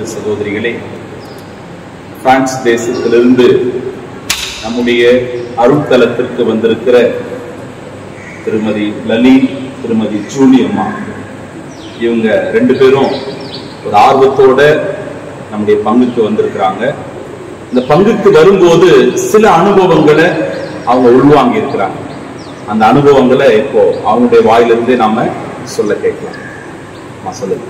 சகோதர சகோதரிகளே பிரான்ஸ் தேசத்திலிருந்து நம்முடைய அருட்தலத்திற்கு வந்திருக்கிற திருமதி லலி திருமதி ஜூலி அம்மா இவங்க ரெண்டு பேரும் ஒரு ஆர்வத்தோட நம்முடைய பங்குக்கு வந்திருக்கிறாங்க இந்த பங்குக்கு வரும்போது சில அனுபவங்களை அவங்க உள்வாங்கி இருக்கிறாங்க அந்த அனுபவங்களை இப்போ அவங்களுடைய வாயிலிருந்தே நாம சொல்ல கேட்கலாம் அம்மா சொல்லுங்க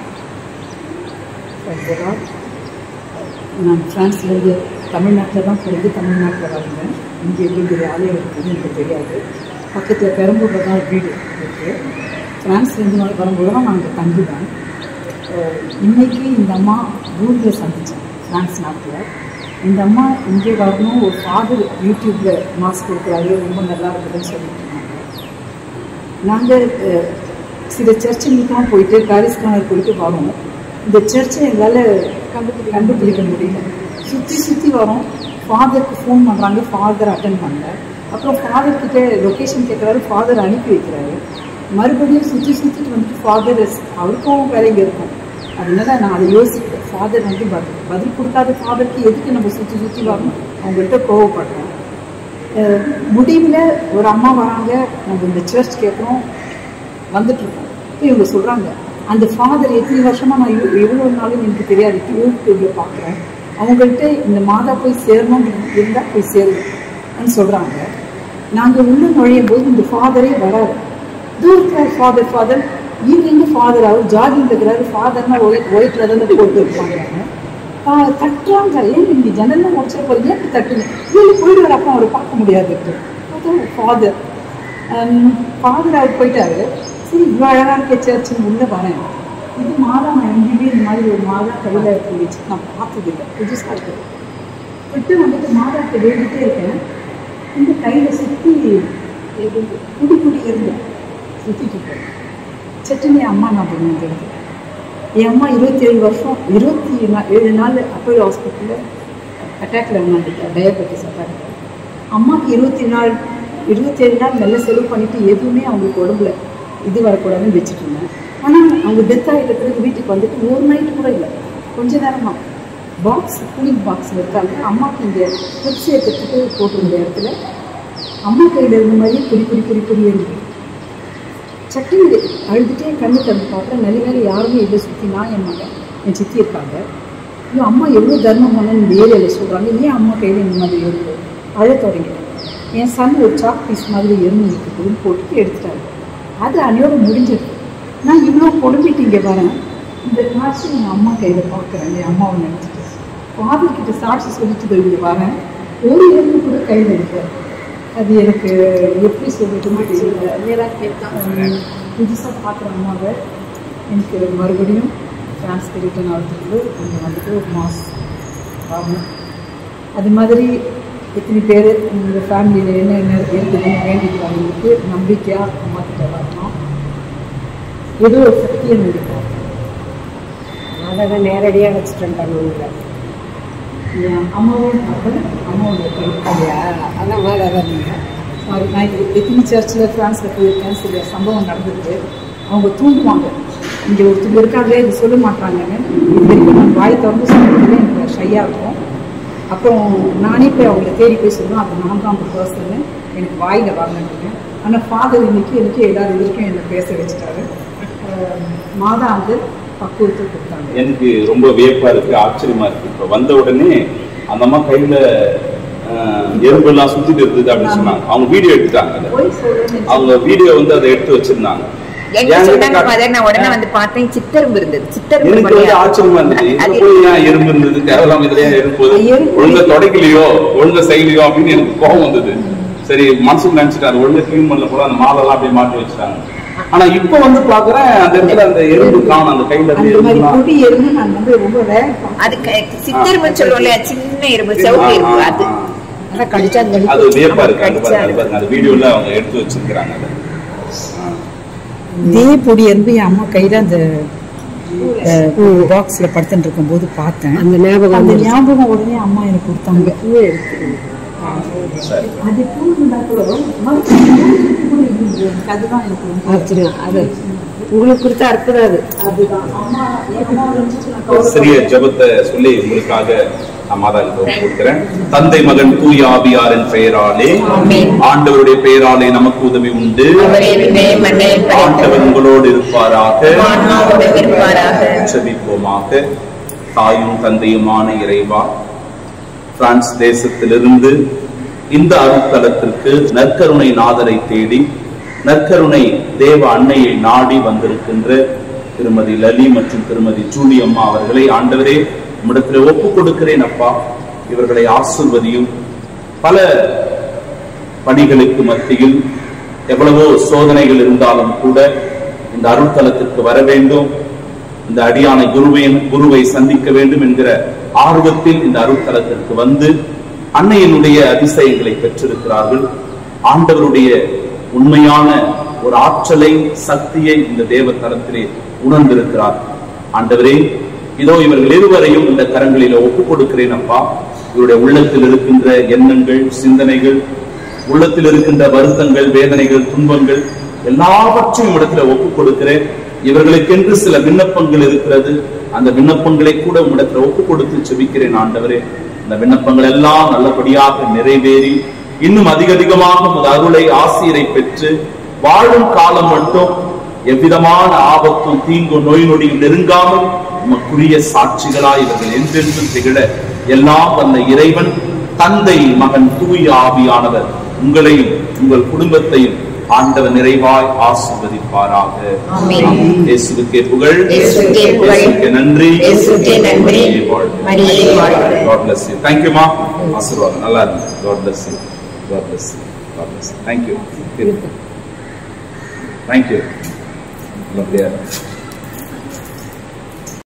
ஃபர்தராக நான் ஃப்ரான்ஸ்லேருந்து தமிழ்நாட்டில் தான் பிறந்து தமிழ்நாட்டில் வளர்ந்தேன் இங்கே எவ்வளோ பெரிய ஆலயம் இருக்குதுன்னு எனக்கு தெரியாது பக்கத்தில் பெரம்பூரில் தான் வீடு இருக்குது ஃப்ரான்ஸ்லேருந்து வ- வரும்போது தான் நான் அங்கே தங்குவேன் அஹ் இன்னைக்கு இந்த அம்மா ஊரில் சந்தித்தேன் ஃப்ரான்ஸ் நாட்டில் இந்த அம்மா இங்கே வரணும் ஒரு ஃபாதர் யூடியூப்பில் மாஸ்க் கொடுக்குறாரு ரொம்ப நல்லா இருக்குதுன்னு சொல்லிட்டு இருந்தாங்க நாங்கள் சில சர்ச்சுங்களுக்கெல்லாம் போயிட்டு காரிஸ்கானர் போயிட்டு வரோம் இந்த சர்ச்சை எங்களால் கண்டுபிடி கண்டுபிடிக்க முடியல சுற்றி சுற்றி வரோம் ஃபாதருக்கு ஃபோன் பண்ணுறாங்க ஃபாதர் அட்டன் பண்ணல அப்புறம் ஃபாதர் கிட்ட லொக்கேஷன் கேட்குறாரு ஃபாதர் அனுப்பி வைக்கிறாரு மறுபடியும் சுற்றி சுற்றிட்டு வந்துட்டு ஃபாதர் அவருக்கும் வேலைங்க இருக்கும் அதனால நான் அதை யோசிக்கிறேன் ஃபாதர் வந்து பதில் பதில் கொடுக்காத ஃபாதருக்கு எதுக்கு நம்ம சுற்றி சுற்றி வரணும் அவங்கள்ட்ட கோவப்படுறோம் அஹ் முடிவில் ஒரு அம்மா வராங்க நம்ம இந்த சர்ச் கேட்குறோம் வந்துட்டு இருக்கோம் இப்போ இவங்க சொல்கிறாங்க அந்த ஃபாதர் எத்தனை வருஷமாக நான் எவ்- எவ்வளோ நாளும் எனக்கு தெரியாது யூடியூப்பில் பார்க்குறேன் அவங்கள்ட்ட இந்த மாதா போய் சேரணும் இருந்தால் போய் சேருன்னு சொல்கிறாங்க நாங்கள் உள்ள நுழையும் போது இந்த ஃபாதரே வராது தூரத்தில் ஃபாதர் ஃபாதர் இவங்க எங்க ஃபாதர் அவர் ஜாகிங் இருக்கிறாரு ஃபாதர்னா ஒயிட் ஒயிட்டில் தானே போட்டு இருப்பாங்க ஆ, தட்டுறாங்க ஏன் இங்கே ஜன்னல்லாம் முடிச்சிட போறீங்க ஏன் இப்படி தட்டுங்க இல்லை போயிடுவார் அப்போ அவரை பார்க்க முடியாது ஃபாதர் ஃபாதர் அவர் போயிட்டாரு சரி இவ்வளோ அழகாக இருக்க சர்ச்சுன்னு உள்ளே வரேன் இது மாதா நான் எங்கேயுமே இந்த மாதிரி ஒரு மாதா கையில் வச்சு நான் பார்த்ததில்லை புதுசாக இருக்குது விட்டு வந்துட்டு மாதாட்ட வேண்டிட்டே இருக்கேன் இந்த கையில் சுற்றி குடி குடி இருந்தேன் சுற்றிட்டு இருக்கேன் சட்டுனே அம்மா ஞாபகம் வந்துடுது என் அம்மா இருபத்தேழு வருஷம் இருபத்தி நா- ஏழு நாள் அப்போலோ ஹாஸ்பிட்டலில் அட்டாக்ல இருந்தாங்க டயபெட்டிஸ் அட்டாக் அம்மாவுக்கு இருபத்தி நாள் இருபத்தேழு நாள் நல்ல செலவு பண்ணிட்டு எதுவுமே அவங்களுக்கு உடம்புல இது வரக்கூடாதுன்னு வச்சுட்டு இருந்தேன் ஆனால் அவங்க டெத் ஆகிட்ட பிறகு வீட்டுக்கு வந்துட்டு ஒரு நைட்டு கூட இல்லை கொஞ்ச நேரமா பாக்ஸ் கூலிங் பாக்ஸில் இருக்காங்க அம்மாவுக்கு இங்கே புதுசு ஏற்றத்துக்கு போட்டிருந்த இடத்துல அம்மா கையில் இருந்த மாதிரியே குறி குறி குறி குறி இருக்கு சட்டுன்னு அழுதுட்டே கண்ணு திறந்து பார்க்குறேன் நல்ல வேலை யாருமே இல்லை சுற்றி நான் என் மகன் என் சித்தி இருக்காங்க ஐயோ அம்மா எவ்வளோ தர்மம் பண்ணு இந்த ஏரியாவில் சொல்கிறாங்க ஏன் அம்மா கையில் இந்த மாதிரி இருக்கு அழ தொடங்கிட்டேன் என் சன் ஒரு சாக் பீஸ் மாதிரி எறும்பு இருக்குதுன்னு போட்டுட்டு எடுத்துட்டாங்க அது அன்னையோட முடிஞ்சிருக்கு நான் இவ்வளோ புடம்பிட்டு இங்கே வரேன் இந்த காட்சி என் அம்மா கையில் பார்க்குறேன் என் அம்மாவை நினச்சிட்டு ஃபாதர் கிட்ட சாட்சி சொல்லிட்டு இங்கே வரேன் ஒரு எறும்பு கூட கையில் இருக்கிறேன் அது எனக்கு எப்படி சொல்றதுன்னு தெரியல புதுசாக பார்க்குற அம்மாவை எனக்கு மறுபடியும் ட்ரான்ஸ்ஃபர் ரிட்டர்ன் ஆகிறதுக்கு அங்கே வந்துட்டு ஒரு மாஸ் ஆகும் அது மாதிரி எத்தனை பேர் உங்கள் ஃபேமிலியில் என்ன என்ன இருக்குதுன்னு வேண்டிக்கிறவங்களுக்கு நம்பிக்கையாக அம்மா கிட்ட வரணும் ஏதோ ஒரு சக்தியை நம்பிக்கை அதை நேரடியாக வச்சுட்டு பண்ணுவீங்க என் அம்மாவோட மகள் அம்மாவோட கை அப்படியா அந்த மாதிரி தான் நீங்கள் சாரி நான் இது எத்தனை சர்ச்சில் ஃப்ரான்ஸில் போயிருக்கேன் சில சம்பவம் நடந்திருக்கு அவங்க தூண்டுவாங்க இங்கே ஒருத்தர் இருக்காங்களே இது சொல்ல மாட்டாங்கன்னு இது வரைக்கும் நான் வாய் திறந்து சொல்கிறதுல எனக்கு ஷையாக இருக்கும் அப்புறம் நானே போய் அவங்கள தேடி போய் சொல்லுவேன் அது நான் தான் அந்த பர்சன்னு எனக்கு வாயில் வரலன்னு ஆனால் ஃபாதர் இன்னைக்கு எனக்கு எல்லாரும் வரைக்கும் என்னை பேச வச்சுட்டாரு அஹ் மாதா வந்து பக்குவத்தை கொடுத்தாங்க எனக்கு ரொம்ப வியப்பா இருக்கு ஆச்சரியமா இருக்கு இப்ப வந்த உடனே அந்த அம்மா கையில அஹ், எறும்பு எல்லாம் சுத்திட்டு இருந்தது அப்படின்னு சொன்னாங்க அவங்க வீடியோ எடுத்துட்டாங்க அதை. போய் சொல்கிறேன்னு அவங்க வீடியோ வந்து அதை எடுத்து வச்சிருந்தாங்க எங்க என்கிட்ட சொன்னாங்க காட்டு- ஃபாதர் நான் உடனே வந்து பார்த்தேன் சித்தரும்பு இருந்தது சித்தரும்பு எனக்கு வந்து பண்ணியா? ஆச்சரியமா இருந்துச்சு இதுல அது போய் ஏன் எறும்பு இருந்தது தேவையில்லாம இதுல ஏன் எறும்பு போகுது? எறும்பு- ஒழுங்கா தொடக்கலையோ ஒழுங்கா செய்யலையோ அப்படின்னு எனக்கு கோபம் வந்தது சரி மனசுக்கு நினைச்சிட்டாரு ஒழுங்கா கிளீன் பண்ணல போல அந்த மாலெல்லாம் அப்படியே மாட்டி வச்சுட்டாங்க ஆனா இப்ப வந்து பாக்குறேன் அந்த இடத்துல அந்த எறும்பு காணும் அந்த கையில அந்த இருந்து மாதிரி எறும்புலாம். குடி எறும்பு நான் வந்து ரொம்ப ரேர் அது க- சித்தரும்புன்னு சொல்லுவோம் இல்லையா சின்ன எறும்பு செவப்பு எறும்பு ஆ, அது ஆ, ஆ. ஆனால் கடிச்சா அந்த அது வியப்பா இருக்கு அது கடிச்சா பாருங்க அது பாருங்க அந்த வீடியோல அவங்க எடுத்து வச்சிருக்காங்க அதை ஆ. இதே பொடி எறும்பு என் அம்மா கையில அந்த பாக்ஸ்ல படுத்துட்டு இருக்கும்போது பார்த்தேன் அந்த ஞாபகம் அந்த வந்துருச்சு. ஞாபகம் உடனே அம்மா எனக்கு கொடுத்தாங்க பூவை எடுத்து சரி அது பூ இருந்தா கூட மறுபடியும் பூ கூட இருந்தது. எனக்கு அதுதான் எனக்கு ரொம்ப ஆச்சரியம் அது உங்களுக்கு கொடுத்த அற்புதம் அது அதுதான் அம்மா அம்மா ஒரு நிமிஷம் நான் ஒரு கவலை சிறிய ஜெபத்தை சொல்லி உங்களுக்காக நான் மாதாவுக்கு ஒப்பு கொடுக்கிறேன் தந்தை மகன் தூய ஆவியாரின் பெயராலே ஆமென். ஆண்டவருடைய பெயராலே நமக்கு உதவி உண்டு அவரே விண்ணை மண்ணை ஆண்டவர் உங்களோடு இருப்பாராக ஆன்மாவோடு இருப்பாராக ஜெபிப்போமாக தாயும் தந்தையுமான இறைவா பிரான்ஸ் தேசத்திலிருந்து இந்த அருட்தலத்திற்கு நற்கருணை நாதரை தேடி நற்கருணை தேவ அன்னையை நாடி வந்திருக்கின்ற திருமதி லலி மற்றும் திருமதி ஜூலி அம்மா அவர்களை ஆண்டவரே உம்மிடத்தில் ஒப்புக் கொடுக்கிறேன் அப்பா இவர்களை ஆசிர்வதியும் பல பணிகளுக்கு மத்தியில் எவ்வளவோ சோதனைகள் இருந்தாலும் கூட இந்த அருட்தலத்திற்கு வர வேண்டும் இந்த அடியானை குருவின் குருவை சந்திக்க வேண்டும் என்கிற ஆர்வத்தில் இந்த அருட்தலத்திற்கு வந்து அன்னையினுடைய அதிசயங்களை பெற்றிருக்கிறார்கள் ஆண்டவருடைய உண்மையான ஒரு ஆற்றலை சக்தியை இந்த தேவ தலத்திலே உணர்ந்திருக்கிறார் ஆண்டவரே இதோ இவர்கள் இருவரையும் இந்த கரங்களில ஒப்புக் கொடுக்கிறேன் அப்பா இவருடைய உள்ளத்தில் இருக்கின்ற எண்ணங்கள் சிந்தனைகள் உள்ளத்தில் இருக்கின்ற வருத்தங்கள் வேதனைகள் துன்பங்கள் எல்லாவற்றையும் இடத்துல ஒப்புக் கொடுக்கிறேன் இவர்களுக்கென்று சில விண்ணப்பங்கள் இருக்கிறது அந்த விண்ணப்பங்களை கூட உம்மிடத்துல ஒப்புக் கொடுத்து செபிக்கிறேன் ஆண்டவரே அந்த விண்ணப்பங்கள் எல்லாம் நல்லபடியாக நிறைவேறி இன்னும் அதிக அதிகமாக உமது அருளை ஆசிரியரை பெற்று வாழும் காலம் மட்டும் எவ்விதமான ஆபத்தும் தீங்கும் நோய் நொடியும் நெருங்காமல் உமக்குரிய சாட்சிகளாய் இவர்கள் என்றென்றும் திகழ எல்லாம் வந்த இறைவன் தந்தை மகன் தூய ஆவியானவர் உங்களையும் உங்கள் குடும்பத்தையும் ஆண்டவர் நிறைவாய் ஆசீர்வதிப்பாராக ஆமென். இயேசுவுக்கே புகழ் இயேசுவுக்கே புகழ். இயேசுவுக்கே நன்றி இயேசுவுக்கே நன்றி. மரியே வாழ்க. மரியே வாழ்க. God bless you. Thank you, மா ஆசீர்வாதம் நல்லா இருக்கு God bless you. God bless you. God bless you. Thank you. Thank you. நல்லபடியா இருக்கு.